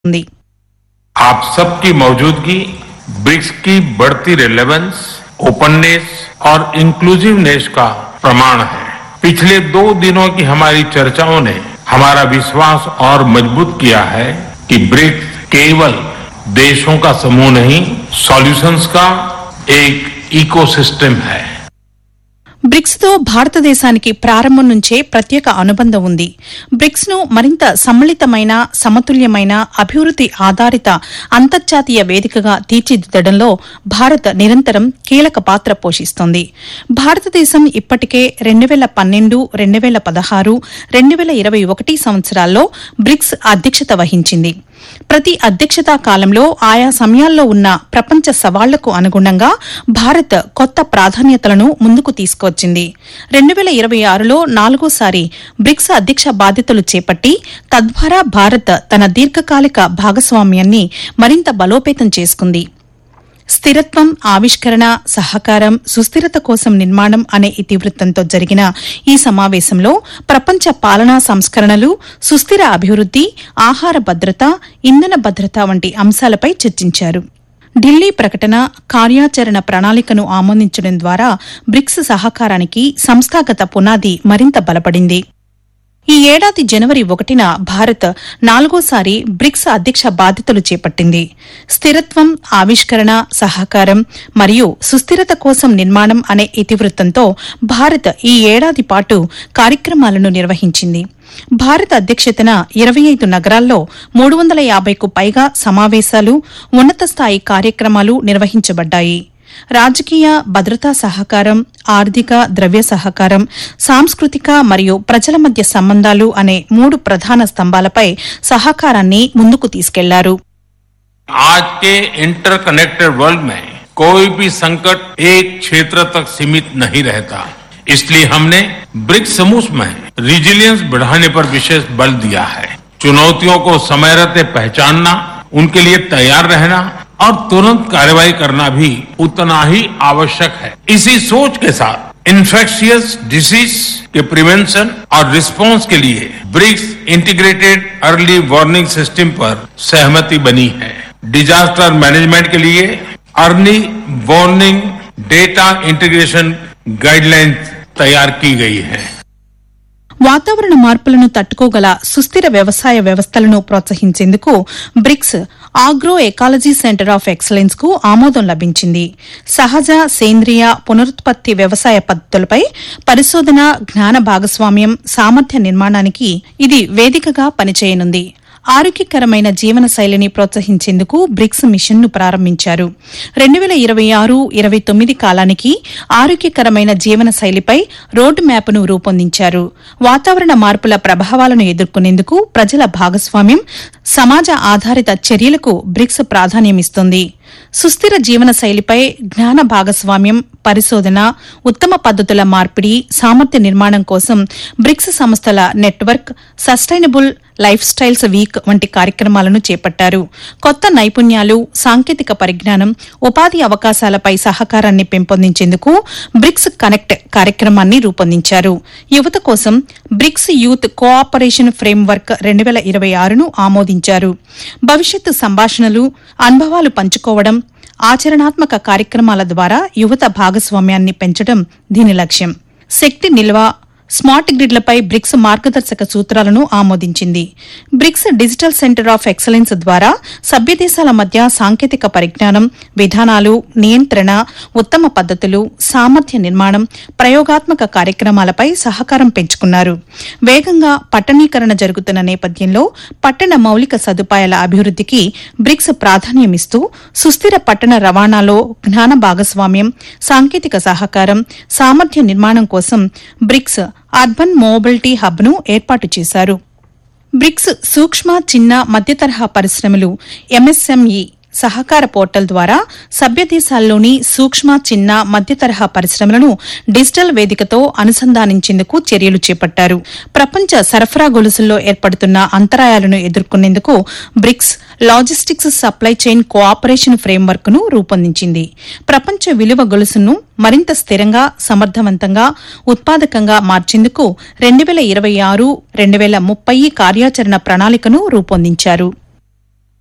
ఉంది आप सबकी मौजूदगी ब्रिक्स की बढ़ती रिलेवेंस ओपननेस और इंक्लूसिवनेस का प्रमाण है पिछले दो दिनों की हमारी चर्चाओं ने हमारा विश्वास और मजबूत किया है कि ब्रिक्स केवल देशों का समूह नहीं सॉल्यूशंस का एक इकोसिस्टम है బ్రిక్స్ తో భారతదేశానికి ప్రారంభం నుంచే ప్రత్యేక అనుబంధం ఉంది బ్రిక్స్ ను మరింత సమ్మిళితమైన సమతుల్యమైన అభివృద్ది ఆధారిత అంతర్జాతీయ వేదికగా తీర్చిదిద్దడంలో భారత్ నిరంతరం కీలక పాత్ర పోషిస్తోంది భారతదేశం ఇప్పటికే రెండు వేల పన్నెండు రెండు వేల పదహారు రెండు వేల ఇరవై ఒకటి సంవత్సరాల్లో బ్రిక్స్ అధ్యక్షత వహించింది ప్రతి అధ్యక్షతా కాలంలో ఆయా సమయాల్లో ఉన్న ప్రపంచ సవాళ్లకు అనుగుణంగా భారత్ కొత్త ప్రాధాన్యతలను ముందుకు తీసుకువచ్చింది రెండు వేల ఇరవై ఆరులో నాలుగోసారి బ్రిక్స్ అధ్యక్ష బాధ్యతలు చేపట్టి తద్వారా భారత్ తన దీర్ఘకాలిక భాగస్వామ్యాన్ని మరింత బలోపేతం చేసుకుంది స్థిరత్వం ఆవిష్కరణ సహకారం సుస్థిరత కోసం నిర్మాణం అనే ఇతివృత్తంతో జరిగిన ఈ సమావేశంలో ప్రపంచ పాలనా సంస్కరణలు సుస్థిర అభివృద్ది ఆహార భద్రత ఇంధన భద్రత వంటి అంశాలపై చర్చించారు ఢిల్లీ ప్రకటన కార్యాచరణ ప్రణాళికను ఆమోదించడం ద్వారా బ్రిక్స్ సహకారానికి సంస్థాగత పునాది మరింత బలపడింది ఈ ఏడాది జనవరి ఒకటిన భారత్ నాలుగోసారి బ్రిక్స్ అధ్యక్ష బాధ్యతలు చేపట్టింది స్థిరత్వం ఆవిష్కరణ సహకారం మరియు సుస్థిరత కోసం నిర్మాణం అనే ఇతివృత్తంతో భారత్ ఈ ఏడాది పాటు కార్యక్రమాలను నిర్వహించింది భారత అధ్యక్షతన ఇరవై ఐదు నగరాల్లో మూడు వందల యాభైకు పైగా సమావేశాలు ఉన్నత స్థాయి కార్యక్రమాలు నిర్వహించబడ్డాయి రాజకీయ భద్రతా సహకారం ఆర్థిక ద్రవ్య సహకారం సాంస్కృతిక మరియు ప్రజల మధ్య సంబంధాలు అనే మూడు ప్రధాన స్తంభాలపై సహకారాన్ని ముందుకు తీసుకెళ్లారు आज के इंटरकनेक्टेड वर्ल्ड में कोई भी संकट एक क्षेत्र तक सीमित नहीं रहता इसलिए हमने ब्रिक्स समूह में रिजिलियंस बढ़ाने पर विशेष बल दिया है चुनौतियों को समय रहते पहचानना उनके लिए तैयार रहना और तुरंत कार्रवाई करना भी उतना ही आवश्यक है इसी सोच के साथ इन्फेक्शियस डिसीज के प्रिवेंशन और रिस्पांस के लिए BRICS integrated early warning system पर सहमति बनी है डिजास्टर मैनेजमेंट के लिए early warning data integration guidelines तैयार की गई है వాతావరణ మార్పులను తట్టుకోగల సుస్థిర వ్యవసాయ వ్యవస్థలను ప్రోత్సహించేందుకు BRICS agro ecology centre of excellence కు ఆమోదం లభించింది సహజ సేంద్రియ పునరుత్పత్తి వ్యవసాయ పద్దతులపై పరిశోధన జ్ఞాన భాగస్వామ్యం సామర్థ్య నిర్మాణానికి ఇది వేదికగా పనిచేయనుంది ఆరోగ్యకరమైన జీవన శైలిని ప్రోత్సహించేందుకు బ్రిక్స్ మిషన్ ను ప్రారంభించారు రెండు వేల ఇరవై ఆరు ఇరవై తొమ్మిది కాలానికి ఆరోగ్యకరమైన జీవన శైలిపై రోడ్ మ్యాప్ను రూపొందించారు వాతావరణ మార్పుల ప్రభావాలను ఎదుర్కొనేందుకు ప్రజల భాగస్వామ్యం సమాజ ఆధారిత చర్యలకు బ్రిక్స్ ప్రాధాన్యమిస్తుంది సుస్థిర జీవన శైలిపై జ్ఞాన భాగస్వామ్యం పరిశోధన ఉత్తమ పద్దతుల మార్పిడి సామర్థ్య నిర్మాణం కోసం బ్రిక్స్ సంస్థల network sustainable lifestyles week వంటి కార్యక్రమాలను చేపట్టారు కొత్త నైపుణ్యాలు సాంకేతిక పరిజ్ఞానం ఉపాధి అవకాశాలపై సహకారాన్ని పెంపొందించేందుకు బ్రిక్స్ కనెక్ట్ కార్యక్రమాన్ని రూపొందించారు యువత కోసం బ్రిక్స్ యూత్ కోఆపరేషన్ ఫ్రేమ్వర్క్ రెండు వేల ఇరవై ఆరును ఆమోదించారు భవిష్యత్తు సంభాషణలు అనుభవాలు పంచుకోవడం ఆచరణాత్మక కార్యక్రమాల ద్వారా యువత భాగస్వామ్యాన్ని పెంచడం దీని లక్ష్యం శక్తి నిల్వ స్మార్ట్ గ్రిడ్లపై బ్రిక్స్ మార్గదర్శక సూత్రాలను ఆమోదించింది BRICS digital centre of excellence ద్వారా సభ్య దేశాల మధ్య సాంకేతిక పరిజ్ఞానం విధానాలు నియంత్రణ ఉత్తమ పద్దతులు సామర్థ్య నిర్మాణం ప్రయోగాత్మక కార్యక్రమాలపై సహకారం పెంచుకున్నారు వేగంగా పట్టణీకరణ జరుగుతున్న నేపథ్యంలో పట్టణ మౌలిక సదుపాయాల అభివృద్దికి బ్రిక్స్ ప్రాధాన్యమిస్తూ సుస్థిర పట్టణ రవాణాలో జ్ఞాన భాగస్వామ్యం సాంకేతిక సహకారం సామర్థ్య నిర్మాణం కోసం బ్రిక్స్ అర్బన్ మోబిలిటీ హబ్ ను ఏర్పాటు చేశారు బ్రిక్స్ సూక్ష్మ చిన్న మధ్య తరహా పరిశ్రమలు ఎంఎస్ఎంఈ సహకార పోర్టల్ ద్వారా సభ్య దేశాల్లోని సూక్ష్మ చిన్న మధ్య తరహా పరిశ్రమలను డిజిటల్ వేదికతో అనుసంధానించేందుకు చర్యలు చేపట్టారు ప్రపంచ సరఫరా గొలుసుల్లో ఏర్పడుతున్న అంతరాయాలను ఎదుర్కొనేందుకు BRICS logistics supply chain cooperation framework ను రూపొందించింది ప్రపంచ విలువ గొలుసును మరింత స్థిరంగా సమర్థవంతంగా ఉత్పాదకంగా మార్చేందుకు రెండు వేల ఇరవై ఆరు రెండు వేల ముప్పై కార్యాచరణ ప్రణాళికను రూపొందించారు